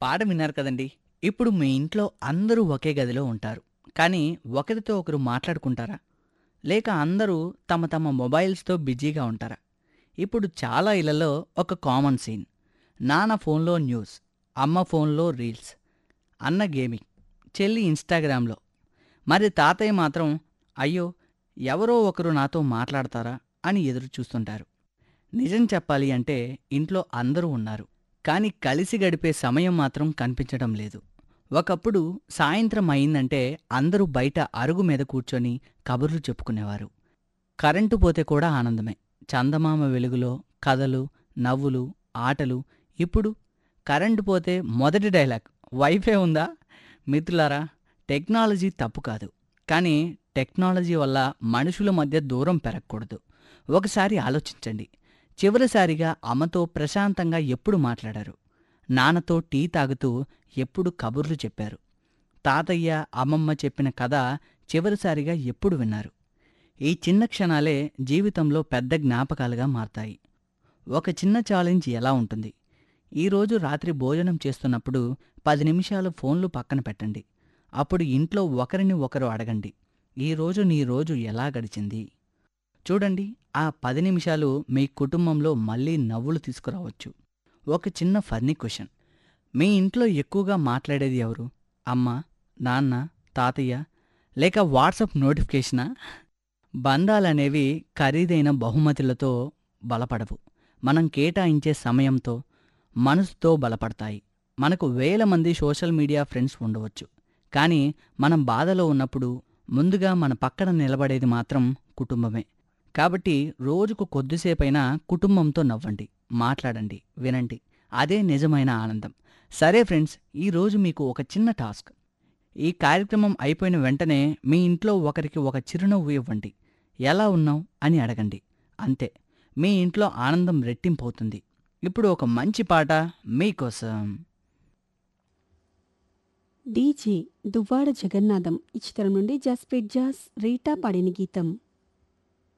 పాట విన్నారు కదండి ఇప్పుడు మీ ఇంట్లో అందరూ ఒకే గదిలో ఉంటారు కానీ ఒకరితో ఒకరు మాట్లాడుకుంటారా లేక అందరూ తమ తమ మొబైల్స్తో బిజీగా ఉంటారా ఇప్పుడు చాలా ఇళ్లలో ఒక కామన్ సీన్ నాన్న ఫోన్లో న్యూస్ అమ్మ ఫోన్లో రీల్స్ అన్న గేమింగ్ చెల్లి ఇన్స్టాగ్రామ్లో మరి తాతయ్య మాత్రం అయ్యో ఎవరో ఒకరు నాతో మాట్లాడతారా అని ఎదురు చూస్తుంటారు నిజం చెప్పాలి అంటే ఇంట్లో అందరూ ఉన్నారు కానీ కలిసి గడిపే సమయం మాత్రం కనిపించడం లేదు ఒకప్పుడు సాయంత్రం అయిందంటే అందరూ బయట అరుగు మీద కూర్చొని కబుర్లు చెప్పుకునేవారు కరెంటు పోతే కూడా ఆనందమే చందమామ వెలుగులో కథలు నవ్వులు ఆటలు ఇప్పుడు కరెంటు పోతే మొదటి డైలాగ్ వైఫై ఉందా మిత్రులారా టెక్నాలజీ తప్పు కాదు కానీ టెక్నాలజీ వల్ల మనుషుల మధ్య దూరం పెరగకూడదు ఒకసారి ఆలోచించండి చివరిసారిగా అమ్మతో ప్రశాంతంగా ఎప్పుడు మాట్లాడారు నాన్నతో టీ తాగుతూ ఎప్పుడు కబుర్లు చెప్పారు తాతయ్య అమ్మమ్మ చెప్పిన కథ చివరిసారిగా ఎప్పుడు విన్నారు ఈ చిన్న క్షణాలే జీవితంలో పెద్ద జ్ఞాపకాలుగా మారతాయి ఒక చిన్న ఛాలెంజ్ ఎలా ఉంటుంది ఈరోజు రాత్రి భోజనం చేస్తున్నప్పుడు పది నిమిషాలు ఫోన్లు పక్కన పెట్టండి అప్పుడు ఇంట్లో ఒకరిని ఒకరు అడగండి ఈరోజు నీ రోజు ఎలా గడిచింది చూడండి ఆ పది నిమిషాలు మీ కుటుంబంలో మళ్ళీ నవ్వులు తీసుకురావచ్చు ఒక చిన్న ఫన్నీ క్వశ్చన్ మీ ఇంట్లో ఎక్కువగా మాట్లాడేది ఎవరు అమ్మ నాన్న తాతయ్య లేక వాట్సాప్ నోటిఫికేషనా బంధాలనేవి ఖరీదైన బహుమతులతో బలపడవు మనం కేటాయించే సమయంతో మనసుతో బలపడతాయి మనకు వేల మంది సోషల్ మీడియా ఫ్రెండ్స్ ఉండవచ్చు కానీ మనం బాధలో ఉన్నప్పుడు ముందుగా మన పక్కన నిలబడేది మాత్రం కుటుంబమే కాబట్టి రోజుకు కొద్దిసేపైనా కుటుంబంతో నవ్వండి మాట్లాడండి వినండి అదే నిజమైన ఆనందం సరే ఫ్రెండ్స్ ఈరోజు మీకు ఒక చిన్న టాస్క్ ఈ కార్యక్రమం అయిపోయిన వెంటనే మీ ఇంట్లో ఒకరికి ఒక చిరునవ్వు ఇవ్వండి ఎలా ఉన్నావు అని అడగండి అంతే మీ ఇంట్లో ఆనందం రెట్టింపవుతుంది ఇప్పుడు ఒక మంచి పాట మీకోసం డీజే దువ్వాడ జగన్నాథం ఈ చిత్రం నుండి జస్ప్రీత్ జాస్ రీటా పాడిన గీతం